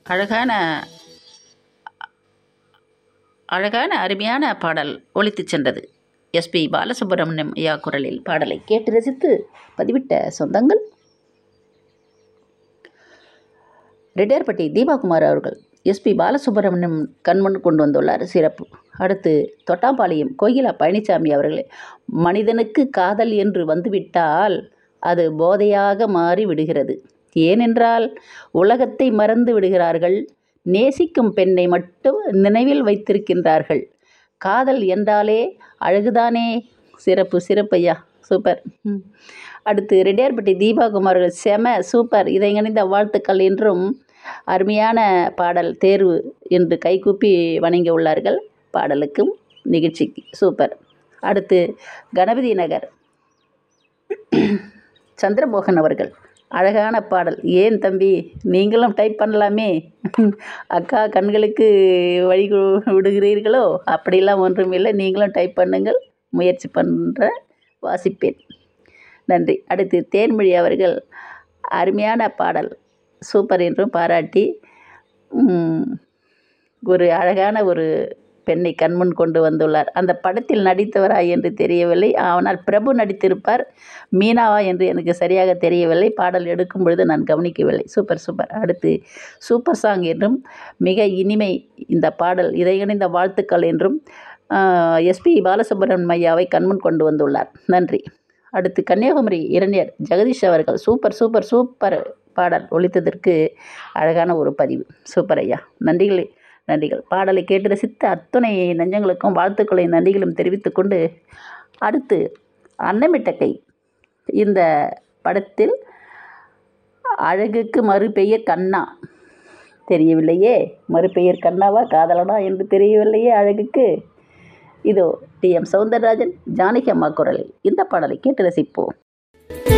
அழகான அழகான அருமையான பாடல் ஒலித்துச் சென்றது எஸ்பி பாலசுப்ரமணியம் ஐயா குரலில் பாடலை கேட்டு ரசித்து பதிவிட்ட சொந்தங்கள் ரெட்டியார்பட்டி தீபாகுமார் அவர்கள் எஸ்பி பாலசுப்ரமணியம் கண்முன் கொண்டு வந்துள்ளார் சிறப்பு அடுத்து தொட்டாம்பாளையம் கோகிலா பழனிசாமி அவர்களே மனிதனுக்கு காதல் என்று வந்துவிட்டால் அது போதையாக மாறி விடுகிறது ஏனென்றால் உலகத்தை மறந்து விடுகிறார்கள் நேசிக்கும் பெண்ணை மட்டும் நினைவில் வைத்திருக்கின்றார்கள் காதல் என்றாலே அழகுதானே சிறப்பு சிறப்பையா சூப்பர் ம். அடுத்து ரெட்டியார்பட்டி தீபாகுமார் அவர்கள் செம சூப்பர் இதை இணைந்த வாழ்த்துக்கள் என்றும் அருமையான பாடல் தேர்வு என்று கைகூப்பி வணங்கி உள்ளார்கள் பாடலுக்கும் நிகழ்ச்சிக்கு சூப்பர் அடுத்து கணபதி நகர் சந்திரமோகன் அவர்கள் அழகான பாடல் ஏன் தம்பி நீங்களும் டைப் பண்ணலாமே அக்கா கண்களுக்கு வழி கு- விடுகிறீர்களோ அப்படிலாம் ஒன்றும் இல்லை நீங்களும் டைப் பண்ணுங்கள் முயற்சி பண்ணுற வாசிப்பேன் நன்றி அடுத்து தேன்மொழி அவர்கள் அருமையான பாடல் சூப்பர் என்றும் பாராட்டி ம், ஒரு அழகான ஒரு பெண்ணை கண்முன் கொண்டு வந்துள்ளார் அந்த படத்தில் நடித்தவரா என்று தெரியவில்லை ஆனால் பிரபு நடித்திருப்பார் மீனாவா என்று எனக்கு சரியாக தெரியவில்லை பாடல் எடுக்கும் பொழுது நான் கவனிக்கவில்லை சூப்பர் சூப்பர் அடுத்து சூப்பர் சாங் என்றும் மிக இனிமை இந்த பாடல் இதை இணைந்த வாழ்த்துக்கள் என்றும் எஸ்பி பாலசுப்ரமணியம் ஐயாவை கண்முன் கொண்டு வந்துள்ளார் நன்றி அடுத்து கன்னியாகுமரி இளைஞர் ஜெகதீஷ் அவர்கள் சூப்பர் சூப்பர் சூப்பர் பாடல் ஒலித்ததற்கு அழகான ஒரு பதிவு சூப்பர் ஐயா நன்றிகள் நன்றிகள் பாடலை கேட்டு ரசித்த அத்துணை நெஞ்சங்களுக்கும் வாழ்த்துக்களையும் நன்றிகளும் தெரிவித்துக் கொண்டு அடுத்து அன்னமிட்டக்கை இந்த படத்தில் அழகுக்கு மறுபெயர் கண்ணா தெரியவில்லையே மறுபெயர் கண்ணாவா காதலனா என்று தெரியவில்லையே அழகுக்கு இதோ டி எம் சௌந்தரராஜன் ஜானகி அம்மா குரலில் இந்த பாடலை கேட்டு ரசிப்போம்